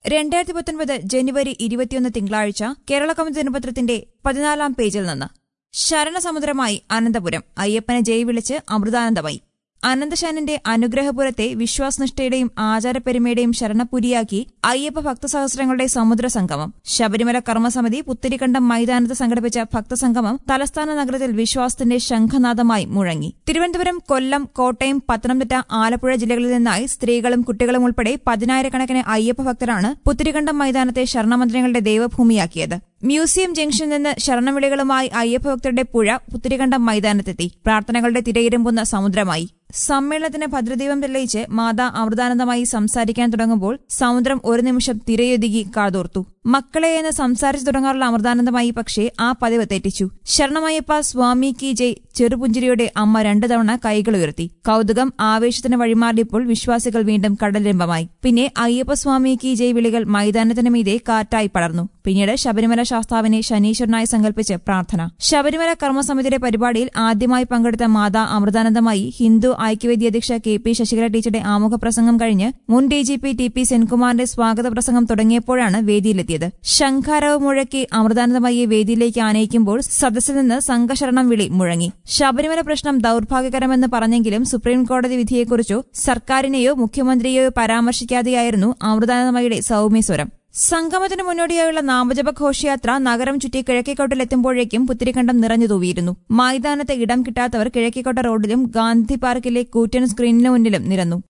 രണ്ടായിരത്തി പത്തൊൻപത് ജനുവരി ഇരുപത്തിയൊന്ന് തിങ്കളാഴ്ച കേരള കൗമുദി ദിനപത്രത്തിന്റെ പതിനാലാം പേജിൽ നിന്ന് ശരണസമുദ്രമായി അനന്തപുരം അയ്യപ്പനെ ജയ് വിളിച്ച് അമൃതാനന്ദമായി അനന്തശാനന്റെ അനുഗ്രഹപുരത്തെ വിശ്വാസനിഷ്ഠയുടെയും ആചാരപ്പെരുമയുടെയും ശരണപുരിയാക്കി അയ്യപ്പ ഭക്തസഹസ്രങ്ങളുടെ സമുദ്ര സംഗമം ശബരിമല കർമ്മസമിതി പുത്തിരിക്കണ്ടം മൈതാനത്ത് സംഘടിപ്പിച്ച ഭക്തസംഗമം തലസ്ഥാന നഗരത്തിൽ വിശ്വാസത്തിന്റെ ശംഖനാദമായി മുഴങ്ങി തിരുവനന്തപുരം കൊല്ലം കോട്ടയം പത്തനംതിട്ട ആലപ്പുഴ ജില്ലകളിൽ നിന്നായി സ്ത്രീകളും കുട്ടികളും ഉൾപ്പെടെ പതിനായിരക്കണക്കിന് അയ്യപ്പ ഭക്തരാണ് പുത്തിരിക്കണ്ടം മൈതാനത്തെ ശരണമന്ത്രങ്ങളുടെ ദേവഭൂമിയാക്കിയത് മ്യൂസിയം ജംഗ്ഷനിൽ നിന്ന് ശരണവിളികളുമായി അയ്യപ്പഭക്തരുടെ പുഴ പുത്തിരികണ്ടം മൈതാനത്തെത്തി പ്രാർത്ഥനകളുടെ തിരയിരുമ്പുന്ന സമുദ്രമായി സമ്മേളനത്തിന് ഭദ്രദീപം തെളിയിച്ച് മാതാ അമൃതാനന്ദമായി സംസാരിക്കാൻ തുടങ്ങുമ്പോൾ സമുദ്രം ഒരു നിമിഷം തിരയൊതുങ്ങി കാതോർത്തു മക്കളെ എന്ന് സംസാരിച്ചു തുടങ്ങാറുള്ള അമൃതാനന്ദമായി പക്ഷേ ആ പതിവ് തെറ്റിച്ചു ശരണമയ്യപ്പ സ്വാമി കി ജയ് ചെറുപുഞ്ചിരിയോടെ അമ്മ രണ്ടു തവണ കൈകൾ ഉയർത്തി കൗതുകം ആവേശത്തിന് വഴിമാറിയപ്പോൾ വിശ്വാസികൾ വീണ്ടും കടലിരമ്പമായി പിന്നെ അയ്യപ്പ സ്വാമി കി ജയ് വിളികൾ മൈതാനത്തിന് മീതെ കാറ്റായി പടർന്നു പിന്നീട് ശബരിമല ശാസ്താവിനെ ശനീശ്വരനായി സങ്കല്പിച്ച് പ്രാർത്ഥന ശബരിമല കർമ്മസമിതിയുടെ പരിപാടിയിൽ ആദ്യമായി പങ്കെടുത്ത മാതാ അമൃതാനന്ദമായി ഹിന്ദു ഐക്യവേദി അധ്യക്ഷ കെ പി ശശികല ടീച്ചറുടെ ആമുഖ പ്രസംഗം കഴിഞ്ഞ് മുൻ D G P T P സെൻകുമാറിന്റെ സ്വാഗത പ്രസംഗം തുടങ്ങിയപ്പോഴാണ് വേദിയിലെത്തിയത് ശംഖാരവ് മുഴക്കി അമൃതാനന്ദമയെ വേദിയിലേക്ക് ആനയിക്കുമ്പോൾ സദസ്സിൽ നിന്ന് സംഘശരണം വിളി മുഴങ്ങി ശബരിമല പ്രശ്നം ദൌർഭാഗ്യകരമെന്ന് പറഞ്ഞെങ്കിലും സുപ്രീംകോടതി വിധിയെക്കുറിച്ചോ സർക്കാരിനെയോ മുഖ്യമന്ത്രിയെയോ പരാമർശിക്കാതെയായിരുന്നു അമൃതാനന്ദമയുടെ സൌമ്യസ്വരം സംഗമത്തിന് മുന്നോടിയായുള്ള നാമജപ ഘോഷയാത്ര നഗരം ചുറ്റി കിഴക്കേക്കോട്ടിലെത്തുമ്പോഴേക്കും പുത്തിരിക്കണ്ടം നിറഞ്ഞു തൂവിയിരുന്നു മൈതാനത്ത് ഇടം കിട്ടാത്തവർ കിഴക്കേക്കോട്ട റോഡിലും ഗാന്ധി പാർക്കിലെ കൂറ്റൻ സ്ക്രീനിന് മുന്നിലും നിരന്നു